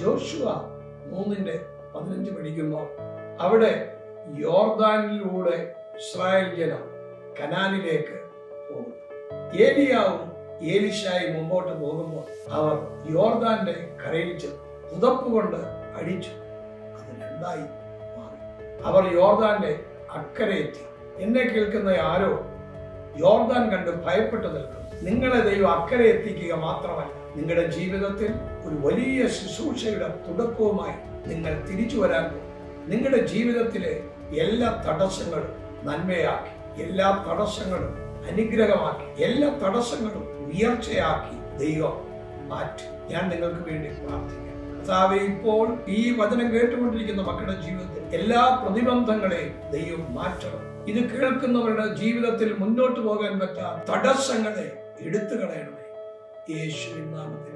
Joshua മൂന്നിന്റെ പതിനഞ്ച് പഠിക്കുമ്പോൾ അവിടെ യോർദാനിലൂടെ ഇസ്രായേൽ ജനം കനാലിലേക്ക് പോകും ഏലിയാവും ഏലിശായും മുമ്പോട്ട് പോകുമ്പോൾ അവർ യോർദാന്റെ കരയിൽ ചെന്നു പുതപ്പ് കൊണ്ട് അടിച്ചു അത് രണ്ടായി മാറി അവർ യോർദാന്റെ അക്കരെ എത്തി എന്നെ കേൾക്കുന്ന ആരോ യോർദാൻ കണ്ട് ഭയപ്പെട്ടു നിൽക്കും നിങ്ങളെ ദൈവം അക്കരെ എത്തിക്കുക മാത്രമല്ല നിങ്ങളുടെ ജീവിതത്തിൽ ഒരു വലിയ ശുശ്രൂഷയുടെ തുടക്കവുമായി നിങ്ങൾ തിരിച്ചു വരാൻ പോകും നിങ്ങളുടെ ജീവിതത്തിലെ എല്ലാ തടസ്സങ്ങളും നന്മയാക്കി എല്ലാ തടസ്സങ്ങളും അനുഗ്രഹമാക്കി എല്ലാ തടസ്സങ്ങളും ഉയർച്ചയാക്കി ദൈവം മാറ്റി ഞാൻ നിങ്ങൾക്ക് വേണ്ടി പ്രാർത്ഥിക്കാം കർത്താവെ ഇപ്പോൾ ഈ വചനം കേട്ടുകൊണ്ടിരിക്കുന്ന മക്കളുടെ ജീവിതത്തിൽ എല്ലാ പ്രതിബന്ധങ്ങളെയും ദൈവം മാറ്റണം ഇത് കേൾക്കുന്നവരുടെ ജീവിതത്തിൽ മുന്നോട്ട് പോകാൻ പറ്റാത്ത തടസ്സങ്ങളെ എടുത്തു കളയണമേ യേശുവിൻ നാമത്തിൽ